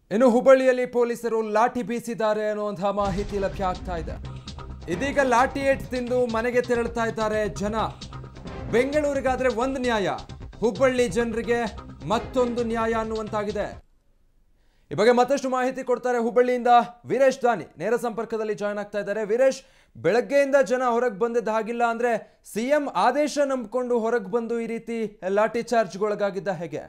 ಇನ್ನು ಹುಬ್ಬಳ್ಳಿಯಲ್ಲಿ ಪೊಲೀಸರು ಲಾಠಿ ಬೀಸಿದ್ದಾರೆ ಅನ್ನುವಂತಹ ಮಾಹಿತಿ ಲಭ್ಯ ಆಗ್ತಾ ಇದೆ ಇದೀಗ ಲಾಠಿ ಏಟ್ ತಿಂದು ಮನೆಗೆ ತೆರಳುತ್ತಾ ಇದ್ದಾರೆ ಜನ ಬೆಂಗಳೂರಿಗಾದ್ರೆ ಒಂದು ನ್ಯಾಯ ಹುಬ್ಬಳ್ಳಿ ಜನರಿಗೆ ಮತ್ತೊಂದು ನ್ಯಾಯ ಅನ್ನುವಂತಾಗಿದೆ ಈ ಬಗ್ಗೆ ಮತ್ತಷ್ಟು ಮಾಹಿತಿ ಕೊಡ್ತಾರೆ ಹುಬ್ಬಳ್ಳಿಯಿಂದ ವೀರೇಶ್ ದಾನಿ ನೇರ ಸಂಪರ್ಕದಲ್ಲಿ ಜಾಯ್ನ್ ಆಗ್ತಾ ಇದ್ದಾರೆ ವೀರೇಶ್ ಬೆಳಗ್ಗೆಯಿಂದ ಜನ ಹೊರಗೆ ಬಂದಿದ್ದ ಹಾಗಿಲ್ಲ ಅಂದ್ರೆ ಸಿಎಂ ಆದೇಶ ನಂಬಿಕೊಂಡು ಹೊರಗೆ ಬಂದು ಈ ರೀತಿ ಲಾಠಿ ಚಾರ್ಜ್ಗೊಳಗಾಗಿದ್ದ ಹೇಗೆ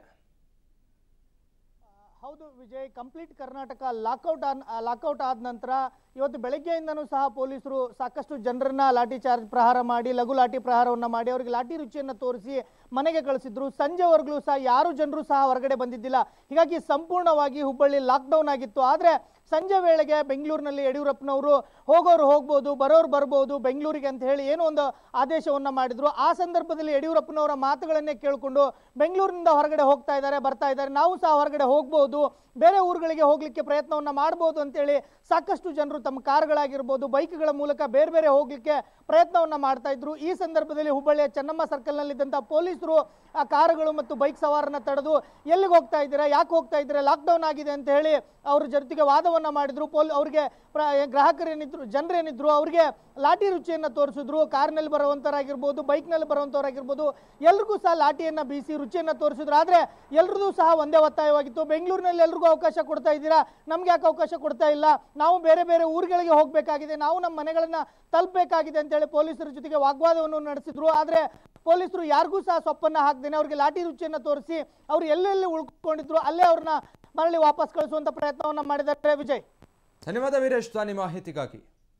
ಹೌದು Vijay complete Karnataka lockout lockout ಆದ ನಂತರ ಇವತ್ತು ಬೆಳಗ್ಗೆಯಿಂದನೂ ಸಹ ಪೊಲೀಸರು ಸಾಕಷ್ಟು ಜನರನ್ನ ಲಾಠಿ ಚಾರ್ಜ್ ಪ್ರಹಾರ ಮಾಡಿ ಲಘು ಲಾಠಿ ಪ್ರಹಾರವನ್ನ ಮಾಡಿ ಅವರಿಗೆ ಲಾಠಿ ರುಚಿಯನ್ನು ತೋರಿಸಿ ಮನೆಗೆ ಕಳಿಸಿದ್ರು ಸಂಜೆವರೆಗೂ ಸಹ ಯಾರು ಜನರು ಸಹ ಹೊರಗಡೆ ಬಂದಿದ್ದಿಲ್ಲ ಹೀಗಾಗಿ ಸಂಪೂರ್ಣವಾಗಿ ಹುಬ್ಬಳ್ಳಿ ಲಾಕ್ಡೌನ್ ಆಗಿತ್ತು ಆದ್ರೆ ಸಂಜೆ ವೇಳೆಗೆ ಬೆಂಗಳೂರಿನಲ್ಲಿ ಯಡಿಯೂರಪ್ಪನವರು ಹೋಗೋರು ಹೋಗ್ಬೋದು ಬರೋರು ಬರ್ಬೋದು ಬೆಂಗಳೂರಿಗೆ ಅಂತ ಹೇಳಿ ಏನೋ ಒಂದು ಆದೇಶವನ್ನ ಮಾಡಿದ್ರು ಆ ಸಂದರ್ಭದಲ್ಲಿ ಯಡಿಯೂರಪ್ಪನವರ ಮಾತುಗಳನ್ನೇ ಕೇಳಿಕೊಂಡು ಬೆಂಗಳೂರಿನಿಂದ ಹೊರಗಡೆ ಹೋಗ್ತಾ ಇದ್ದಾರೆ ಬರ್ತಾ ಇದ್ದಾರೆ ನಾವು ಸಹ ಹೊರಗಡೆ ಹೋಗ್ಬೋದು ಬೇರೆ ಊರುಗಳಿಗೆ ಹೋಗ್ಲಿಕ್ಕೆ ಪ್ರಯತ್ನವನ್ನ ಮಾಡ್ಬೋದು ಅಂತೇಳಿ ಸಾಕಷ್ಟು ಜನರು ತಮ್ಮ ಕಾರ್ಗಳಾಗಿರ್ಬೋದು ಬೈಕ್ಗಳ ಮೂಲಕ ಬೇರೆ ಬೇರೆ ಹೋಗ್ಲಿಕ್ಕೆ ಪ್ರಯತ್ನವನ್ನ ಮಾಡ್ತಾ ಇದ್ರು ಈ ಸಂದರ್ಭದಲ್ಲಿ ಹುಬ್ಬಳ್ಳಿಯ ಚೆನ್ನಮ್ಮ ಸರ್ಕಲ್ನಲ್ಲಿದ್ದಂಥ ಪೊಲೀಸರು ಆ ಕಾರುಗಳು ಮತ್ತು ಬೈಕ್ ಸವಾರನ್ನ ತಡೆದು ಎಲ್ಲಿಗೆ ಹೋಗ್ತಾ ಇದ್ದೀರಾ ಯಾಕೆ ಹೋಗ್ತಾ ಇದ್ದೀರಾ ಲಾಕ್ಡೌನ್ ಆಗಿದೆ ಅಂತ ಹೇಳಿ ಅವ್ರ ಜೊತೆಗೆ ವಾದವನ್ನ ಮಾಡಿದ್ರು ಪೊಲ್ ಅವ್ರಿಗೆ ಪ್ರ- ಗ್ರಾಹಕರೇನಿದ್ರು ಜನರೇನಿದ್ರು ಅವ್ರಿಗೆ ಲಾಠಿ ರುಚಿಯನ್ನ ತೋರಿಸಿದ್ರು ಕಾರ್ನಲ್ಲಿ ಬರುವಂತರಾಗಿರ್ಬೋದು ಬೈಕ್ನಲ್ಲಿ ಬರುವಂತವರಾಗಿರ್ಬೋದು ಎಲ್ರಿಗೂ ಸಹ ಲಾಠಿಯನ್ನ ಬೀಸಿ ರುಚಿಯನ್ನ ತೋರಿಸಿದ್ರು ಆದ್ರೆ ಎಲ್ರಿಗೂ ಸಹ ಒಂದೇ ಒತ್ತಾಯವಾಗಿತ್ತು ಬೆಂಗಳೂರಿನಲ್ಲಿ ಎಲ್ರಿಗೂ ಅವಕಾಶ ಕೊಡ್ತಾ ಇದ್ದೀರಾ ನಮ್ಗೆ ಯಾಕೆ ಅವಕಾಶ ಕೊಡ್ತಾ ಇಲ್ಲ ನಾವು ಬೇರೆ ಬೇರೆ ಊರುಗಳಿಗೆ ಹೋಗ್ಬೇಕಾಗಿದೆ ನಾವು ನಮ್ಮ ಮನೆಗಳನ್ನ ತಲುಪಬೇಕಾಗಿದೆ ಅಂತೇಳಿ ಪೊಲೀಸರ ಜೊತೆಗೆ ವಾಗ್ವಾದವನ್ನು ನಡೆಸಿದ್ರು ಆದ್ರೆ ಪೊಲೀಸರು ಯಾರಿಗೂ ಸಹ ಸೊಪ್ಪನ್ನ ಹಾಕ್ದೇನೆ ಅವ್ರಿಗೆ ಲಾಠಿ ರುಚಿಯನ್ನ ತೋರಿಸಿ ಅವ್ರು ಎಲ್ಲೆಲ್ಲಿ ಉಳ್ಕೊಂಡಿದ್ರು ಅಲ್ಲೇ ಅವ್ರನ್ನ ಮರಳಿ ವಾಪಸ್ ಕಳಿಸುವಂತ ಪ್ರಯತ್ನವನ್ನ ಮಾಡಿದ್ದಾರೆ ವಿಜಯ್ ಧನ್ಯವಾದ ವೀರೇಶ್ ದಾನಿ ಮಾಹಿತಿಗಾಗಿ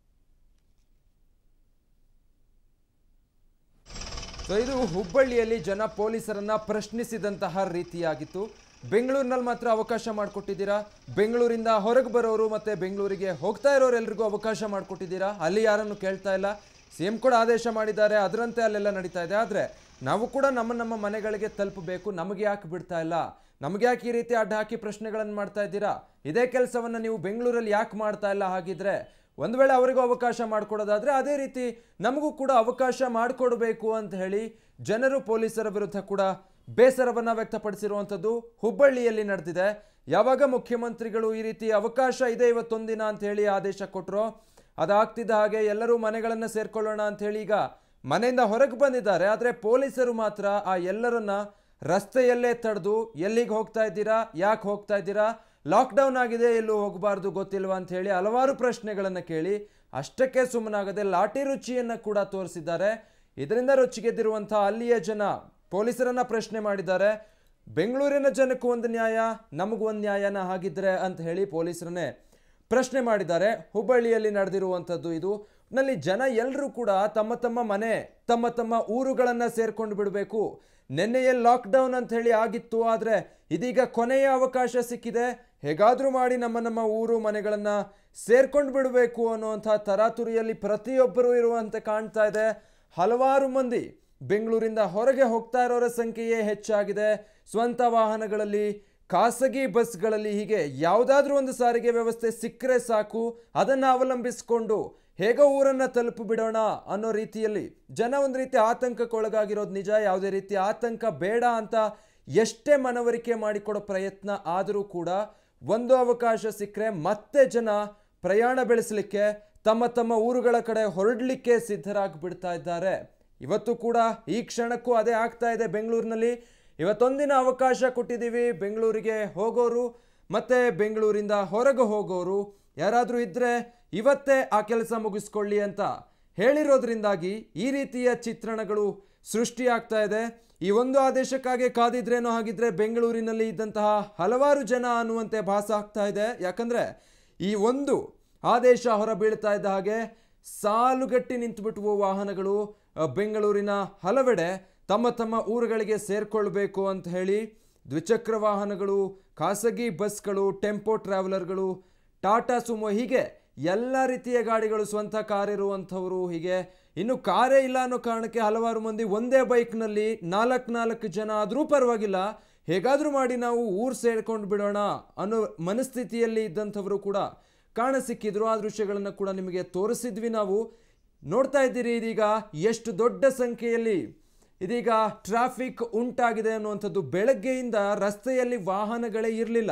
ಸೊ ಇದು ಹುಬ್ಬಳ್ಳಿಯಲ್ಲಿ ಜನ ಪೊಲೀಸರನ್ನ ಪ್ರಶ್ನಿಸಿದಂತಹ ರೀತಿಯಾಗಿತ್ತು ಬೆಂಗಳೂರಿನಲ್ಲಿ ಮಾತ್ರ ಅವಕಾಶ ಮಾಡಿಕೊಟ್ಟಿದ್ದೀರಾ ಬೆಂಗಳೂರಿಂದ ಹೊರಗೆ ಬರೋರು ಮತ್ತೆ ಬೆಂಗಳೂರಿಗೆ ಹೋಗ್ತಾ ಇರೋರೆಲ್ರಿಗೂ ಅವಕಾಶ ಮಾಡಿಕೊಟ್ಟಿದ್ದೀರಾ ಅಲ್ಲಿ ಯಾರನ್ನು ಕೇಳ್ತಾ ಇಲ್ಲ ಸಿ ಎಂ ಕೂಡ ಆದೇಶ ಮಾಡಿದ್ದಾರೆ ಅದರಂತೆ ಅಲ್ಲೆಲ್ಲ ನಡೀತಾ ಇದೆ ಆದರೆ ನಾವು ಕೂಡ ನಮ್ಮ ನಮ್ಮ ಮನೆಗಳಿಗೆ ತಲುಪಬೇಕು ನಮಗೆ ಯಾಕೆ ಬಿಡ್ತಾ ಇಲ್ಲ ನಮಗೆ ಯಾಕೆ ಈ ರೀತಿ ಅಡ್ಡ ಹಾಕಿ ಪ್ರಶ್ನೆಗಳನ್ನು ಮಾಡ್ತಾ ಇದ್ದೀರಾ ಇದೇ ಕೆಲಸವನ್ನ ನೀವು ಬೆಂಗಳೂರಲ್ಲಿ ಯಾಕೆ ಮಾಡ್ತಾ ಇಲ್ಲ ಹಾಗಿದ್ರೆ ಒಂದು ವೇಳೆ ಅವರಿಗೂ ಅವಕಾಶ ಮಾಡಿಕೊಡೋದಾದ್ರೆ ಅದೇ ರೀತಿ ನಮಗೂ ಕೂಡ ಅವಕಾಶ ಮಾಡಿಕೊಡ್ಬೇಕು ಅಂತ ಹೇಳಿ ಜನರು ಪೊಲೀಸರ ವಿರುದ್ಧ ಕೂಡ ಬೇಸರವನ್ನ ವ್ಯಕ್ತಪಡಿಸಿರುವಂಥದ್ದು ಹುಬ್ಬಳ್ಳಿಯಲ್ಲಿ ನಡೆದಿದೆ ಯಾವಾಗ ಮುಖ್ಯಮಂತ್ರಿಗಳು ಈ ರೀತಿ ಅವಕಾಶ ಇದೆ ಇವತ್ತೊಂದಿನ ಅಂತ ಹೇಳಿ ಆದೇಶ ಕೊಟ್ಟರೋ ಅದಾಗ್ತಿದ್ದ ಹಾಗೆ ಎಲ್ಲರೂ ಮನೆಗಳನ್ನು ಸೇರ್ಕೊಳ್ಳೋಣ ಅಂತ ಹೇಳಿ ಈಗ ಮನೆಯಿಂದ ಹೊರಗೆ ಬಂದಿದ್ದಾರೆ ಆದರೆ ಪೊಲೀಸರು ಮಾತ್ರ ಆ ಎಲ್ಲರನ್ನ ರಸ್ತೆಯಲ್ಲೇ ತಡೆದು ಎಲ್ಲಿಗೆ ಹೋಗ್ತಾ ಇದ್ದೀರಾ ಯಾಕೆ ಹೋಗ್ತಾ ಇದ್ದೀರಾ ಲಾಕ್ಡೌನ್ ಆಗಿದೆ ಎಲ್ಲೂ ಹೋಗಬಾರ್ದು ಗೊತ್ತಿಲ್ವಾ ಅಂತ ಹೇಳಿ ಹಲವಾರು ಪ್ರಶ್ನೆಗಳನ್ನು ಕೇಳಿ ಅಷ್ಟಕ್ಕೆ ಸುಮ್ಮನಾಗದೆ ಲಾಠಿ ರುಚಿಯನ್ನು ಕೂಡ ತೋರಿಸಿದ್ದಾರೆ ಇದರಿಂದ ರುಚಿಗೆದ್ದಿರುವಂತಹ ಅಲ್ಲಿಯ ಜನ ಪೊಲೀಸರನ್ನ ಪ್ರಶ್ನೆ ಮಾಡಿದ್ದಾರೆ ಬೆಂಗಳೂರಿನ ಜನಕ್ಕೂ ಒಂದು ನ್ಯಾಯ ನಮಗೂ ಒಂದು ನ್ಯಾಯನ ಹಾಗಿದ್ರೆ ಅಂತ ಹೇಳಿ ಪೊಲೀಸರನ್ನೇ ಪ್ರಶ್ನೆ ಮಾಡಿದ್ದಾರೆ ಹುಬ್ಬಳ್ಳಿಯಲ್ಲಿ ನಡೆದಿರುವಂಥದ್ದು ಇದು ನಲ್ಲಿ ಜನ ಎಲ್ಲರೂ ಕೂಡ ತಮ್ಮ ತಮ್ಮ ಮನೆ ತಮ್ಮ ತಮ್ಮ ಊರುಗಳನ್ನು ಸೇರ್ಕೊಂಡು ಬಿಡಬೇಕು ನಿನ್ನೆಯೇ ಲಾಕ್ಡೌನ್ ಅಂತ ಹೇಳಿ ಆಗಿತ್ತು ಆದರೆ ಇದೀಗ ಕೊನೆಯ ಅವಕಾಶ ಸಿಕ್ಕಿದೆ ಹೇಗಾದರೂ ಮಾಡಿ ನಮ್ಮ ನಮ್ಮ ಊರು ಮನೆಗಳನ್ನು ಸೇರ್ಕೊಂಡು ಬಿಡಬೇಕು ಅನ್ನುವಂಥ ತರಾತುರಿಯಲ್ಲಿ ಪ್ರತಿಯೊಬ್ಬರು ಇರುವಂತೆ ಕಾಣ್ತಾ ಇದೆ ಹಲವಾರು ಮಂದಿ ಬೆಂಗಳೂರಿಂದ ಹೊರಗೆ ಹೋಗ್ತಾ ಇರೋರ ಸಂಖ್ಯೆಯೇ ಹೆಚ್ಚಾಗಿದೆ ಸ್ವಂತ ವಾಹನಗಳಲ್ಲಿ ಖಾಸಗಿ ಬಸ್ಗಳಲ್ಲಿ ಹೀಗೆ ಯಾವುದಾದ್ರೂ ಒಂದು ಸಾರಿಗೆ ವ್ಯವಸ್ಥೆ ಸಿಕ್ಕರೆ ಸಾಕು ಅದನ್ನು ಅವಲಂಬಿಸಿಕೊಂಡು ಹೇಗೋ ಊರನ್ನ ತಲುಪಿ ಬಿಡೋಣ ಅನ್ನೋ ರೀತಿಯಲ್ಲಿ ಜನ ಒಂದು ರೀತಿ ಆತಂಕಕ್ಕೊಳಗಾಗಿರೋದು ನಿಜ ಯಾವುದೇ ರೀತಿ ಆತಂಕ ಬೇಡ ಅಂತ ಎಷ್ಟೇ ಮನವರಿಕೆ ಮಾಡಿಕೊಡೋ ಪ್ರಯತ್ನ ಆದರೂ ಕೂಡ ಒಂದು ಅವಕಾಶ ಸಿಕ್ಕರೆ ಮತ್ತೆ ಜನ ಪ್ರಯಾಣ ಬೆಳೆಸಲಿಕ್ಕೆ ತಮ್ಮ ತಮ್ಮ ಊರುಗಳ ಕಡೆ ಹೊರಡಲಿಕ್ಕೆ ಸಿದ್ಧರಾಗಿ ಬಿಡ್ತಾ ಇದ್ದಾರೆ ಇವತ್ತು ಕೂಡ ಈ ಕ್ಷಣಕ್ಕೂ ಅದೇ ಆಗ್ತಾ ಇದೆ ಬೆಂಗಳೂರಿನಲ್ಲಿ ಇವತ್ತೊಂದಿನ ಅವಕಾಶ ಕೊಟ್ಟಿದ್ದೀವಿ ಬೆಂಗಳೂರಿಗೆ ಹೋಗೋರು ಮತ್ತೆ ಬೆಂಗಳೂರಿಂದ ಹೊರಗೆ ಹೋಗೋರು ಯಾರಾದರೂ ಇದ್ರೆ ಇವತ್ತೇ ಆ ಕೆಲಸ ಮುಗಿಸ್ಕೊಳ್ಳಿ ಅಂತ ಹೇಳಿರೋದ್ರಿಂದಾಗಿ ಈ ರೀತಿಯ ಚಿತ್ರಣಗಳು ಸೃಷ್ಟಿಯಾಗ್ತಾ ಇದೆ ಈ ಒಂದು ಆದೇಶಕ್ಕಾಗಿ ಕಾದಿದ್ರೇನೋ ಹಾಗಿದ್ರೆ ಬೆಂಗಳೂರಿನಲ್ಲಿ ಇದ್ದಂತಹ ಹಲವಾರು ಜನ ಅನ್ನುವಂತೆ ಭಾಸ ಆಗ್ತಾ ಇದೆ ಯಾಕಂದ್ರೆ ಈ ಒಂದು ಆದೇಶ ಹೊರಬೀಳ್ತಾ ಇದ್ದ ಹಾಗೆ ಸಾಲುಗಟ್ಟಿ ನಿಂತುಬಿಟ್ಟುವ ವಾಹನಗಳು ಅ, ಬೆಂಗಳೂರಿನ ಹಲವೆಡೆ ತಮ್ಮ ತಮ್ಮ ಊರುಗಳಿಗೆ ಸೇರ್ಕೊಳ್ಬೇಕು ಅಂತ ಹೇಳಿ ದ್ವಿಚಕ್ರ ವಾಹನಗಳು ಖಾಸಗಿ ಬಸ್ಗಳು ಟೆಂಪೋ ಟ್ರಾವೆಲರ್ಗಳು ಟಾಟಾ ಸುಮೋ ಹೀಗೆ ಎಲ್ಲ ರೀತಿಯ ಗಾಡಿಗಳು ಸ್ವಂತ ಕಾರ್ ಇರುವಂಥವರು ಹೀಗೆ ಇನ್ನು ಕಾರೇ ಇಲ್ಲ ಅನ್ನೋ ಕಾರಣಕ್ಕೆ ಹಲವಾರು ಮಂದಿ ಒಂದೇ ಬೈಕ್ನಲ್ಲಿ ನಾಲ್ಕು ನಾಲ್ಕು ಜನ ಆದರೂ ಪರವಾಗಿಲ್ಲ ಹೇಗಾದರೂ ಮಾಡಿ ನಾವು ಊರು ಸೇರ್ಕೊಂಡು ಬಿಡೋಣ ಅನ್ನೋ ಮನಸ್ಥಿತಿಯಲ್ಲಿ ಇದ್ದಂಥವರು ಕೂಡ ಕಾಣ ಸಿಕ್ಕಿದ್ರು ಆ ದೃಶ್ಯಗಳನ್ನು ಕೂಡ ನಿಮಗೆ ತೋರಿಸಿದ್ವಿ ನಾವು ನೋಡ್ತಾ ಇದ್ದೀರಿ ಇದೀಗ ಎಷ್ಟು ದೊಡ್ಡ ಸಂಖ್ಯೆಯಲ್ಲಿ ಇದೀಗ ಟ್ರಾಫಿಕ್ ಉಂಟಾಗಿದೆ ಅನ್ನುವಂಥದ್ದು ಬೆಳಗ್ಗೆಯಿಂದ ರಸ್ತೆಯಲ್ಲಿ ವಾಹನಗಳೇ ಇರಲಿಲ್ಲ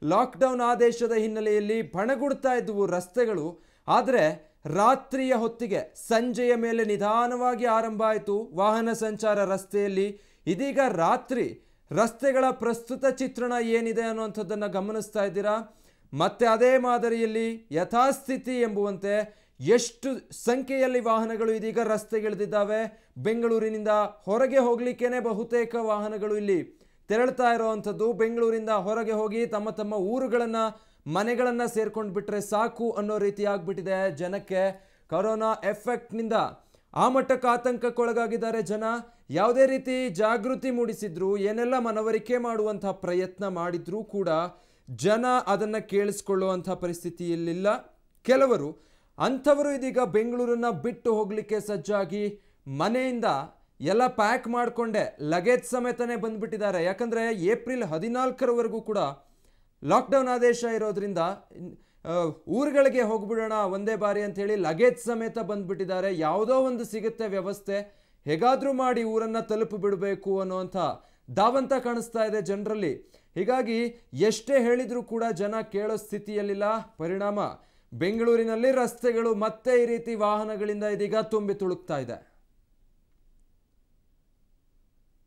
ಲಾಕ್ಡೌನ್ ಆದೇಶದ ಹಿನ್ನೆಲೆಯಲ್ಲಿ ಬಣಗುಡ್ತಾ ಇದ್ವು ರಸ್ತೆಗಳು ಆದರೆ ರಾತ್ರಿಯ ಹೊತ್ತಿಗೆ ಸಂಜೆಯ ಮೇಲೆ ನಿಧಾನವಾಗಿ ಆರಂಭ ಆಯಿತು ವಾಹನ ಸಂಚಾರ ರಸ್ತೆಯಲ್ಲಿ ಇದೀಗ ರಾತ್ರಿ ರಸ್ತೆಗಳ ಪ್ರಸ್ತುತ ಚಿತ್ರಣ ಏನಿದೆ ಅನ್ನುವಂಥದ್ದನ್ನು ಗಮನಿಸ್ತಾ ಇದ್ದೀರಾ ಮತ್ತೆ ಅದೇ ಮಾದರಿಯಲ್ಲಿ ಯಥಾಸ್ಥಿತಿ ಎಂಬುವಂತೆ ಎಷ್ಟು ಸಂಖ್ಯೆಯಲ್ಲಿ ವಾಹನಗಳು ಇದೀಗ ರಸ್ತೆಗಿಳಿದಿದ್ದಾವೆ ಬೆಂಗಳೂರಿನಿಂದ ಹೊರಗೆ ಹೋಗ್ಲಿಕ್ಕೇನೆ ಬಹುತೇಕ ವಾಹನಗಳು ಇಲ್ಲಿ ತೆರಳ್ತಾ ಇರುವಂಥದ್ದು ಬೆಂಗಳೂರಿಂದ ಹೊರಗೆ ಹೋಗಿ ತಮ್ಮ ತಮ್ಮ ಊರುಗಳನ್ನ ಮನೆಗಳನ್ನ ಸೇರ್ಕೊಂಡು ಬಿಟ್ರೆ ಸಾಕು ಅನ್ನೋ ರೀತಿ ಆಗ್ಬಿಟ್ಟಿದೆ ಜನಕ್ಕೆ ಕೊರೋನಾ ಎಫೆಕ್ಟ್ನಿಂದ ಆ ಮಟ್ಟಕ್ಕೆ ಆತಂಕಕ್ಕೊಳಗಾಗಿದ್ದಾರೆ ಜನ ಯಾವುದೇ ರೀತಿ ಜಾಗೃತಿ ಮೂಡಿಸಿದ್ರು ಏನೆಲ್ಲ ಮನವರಿಕೆ ಮಾಡುವಂತಹ ಪ್ರಯತ್ನ ಮಾಡಿದ್ರೂ ಕೂಡ ಜನ ಅದನ್ನು ಕೇಳಿಸ್ಕೊಳ್ಳುವಂಥ ಪರಿಸ್ಥಿತಿಯಲ್ಲಿಲ್ಲ ಕೆಲವರು ಅಂಥವರು ಇದೀಗ ಬೆಂಗಳೂರನ್ನ ಬಿಟ್ಟು ಹೋಗಲಿಕ್ಕೆ ಸಜ್ಜಾಗಿ ಮನೆಯಿಂದ ಎಲ್ಲ ಪ್ಯಾಕ್ ಮಾಡಿಕೊಂಡೆ ಲಗೇಜ್ ಸಮೇತನೇ ಬಂದ್ಬಿಟ್ಟಿದ್ದಾರೆ ಯಾಕಂದರೆ ಏಪ್ರಿಲ್ ಹದಿನಾಲ್ಕರವರೆಗೂ ಕೂಡ ಲಾಕ್ಡೌನ್ ಆದೇಶ ಇರೋದ್ರಿಂದ ಆ, ಊರುಗಳಿಗೆ ಹೋಗ್ಬಿಡೋಣ ಒಂದೇ ಬಾರಿ ಅಂತ ಹೇಳಿ ಲಗೇಜ್ ಸಮೇತ ಬಂದ್ಬಿಟ್ಟಿದ್ದಾರೆ ಯಾವುದೋ ಒಂದು ಸಿಗುತ್ತೆ ವ್ಯವಸ್ಥೆ ಹೇಗಾದ್ರೂ ಮಾಡಿ ಊರನ್ನ ತಲುಪಿ ಬಿಡಬೇಕು ಅನ್ನುವಂಥ ಧಾವಂತ ಕಾಣಿಸ್ತಾ ಇದೆ ಜನರಲ್ಲಿ ಹೀಗಾಗಿ ಎಷ್ಟೇ ಹೇಳಿದ್ರೂ ಕೂಡ ಜನ ಕೇಳೋ ಸ್ಥಿತಿಯಲ್ಲಿಲ್ಲ ಪರಿಣಾಮ ಬೆಂಗಳೂರಿನಲ್ಲಿ ರಸ್ತೆಗಳು ಮತ್ತೆ ಈ ರೀತಿ ವಾಹನಗಳಿಂದ ಇದೀಗ ತುಂಬಿ ತುಳುಕ್ತಾ ಇದೆ